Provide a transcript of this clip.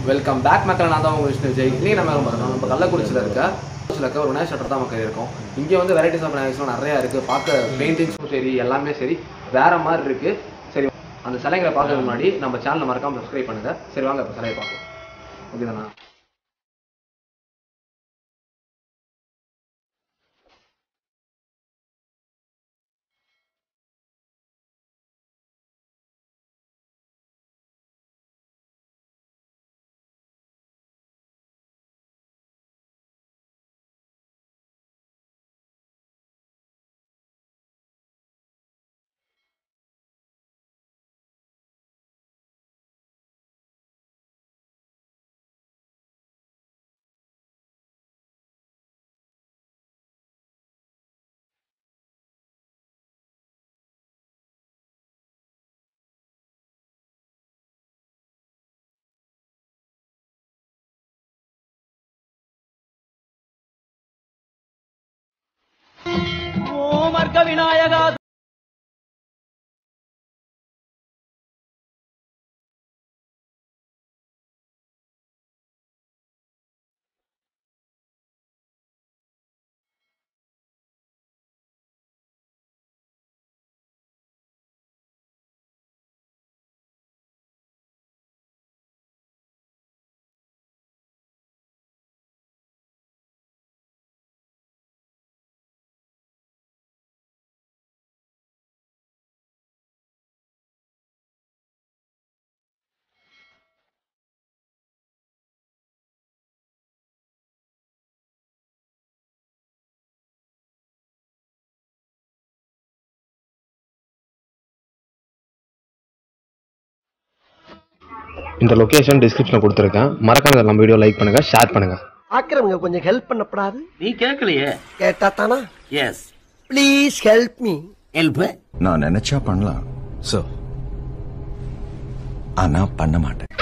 welcome back மக்கள் நான் தான் உங்கள் விஷ்ணு விஜய் இன்னைக்கு நம்ம எங்க பார்த்தோம் நம்ம கள்ளக்குறிச்சியில் இருக்க கள்ளக்குறிச்சியில் இருக்க ஒரு விநாயகர் ஷட்டர் தான் மக்கள் இருக்கோம் இங்கே வந்து வெரைட்டிஸ் ஆஃப் விநாயகர்ஸ்லாம் நிறையா இருக்குது பார்க்க பெயிண்டிங்ஸும் சரி எல்லாமே சரி வேற மாதிரி இருக்குது சரி அந்த சிலைகளை பார்க்கறதுக்கு முன்னாடி நம்ம சேனலை மறக்காம சப்ஸ்கிரைப் பண்ணுங்க சரி வாங்க இப்போ சிலையை பார்ப்போம் ஓகே தானா ஓமர்க்க விநாயகா இந்த லொகேஷன் டிஸ்கிரிப்ஷனில் கொடுத்துருக்கேன் மறக்காம நம்ம வீடியோ லைக் பண்ணுங்க ஷேர் பண்ணுங்க ஆக்கிரமிங்க கொஞ்சம் ஹெல்ப் பண்ணப்படாது நீ கேட்கலையே கேட்டா தானா yes please help me help நான் நினைச்சா பண்ணலாம் சோ ஆனா பண்ண மாட்டேன்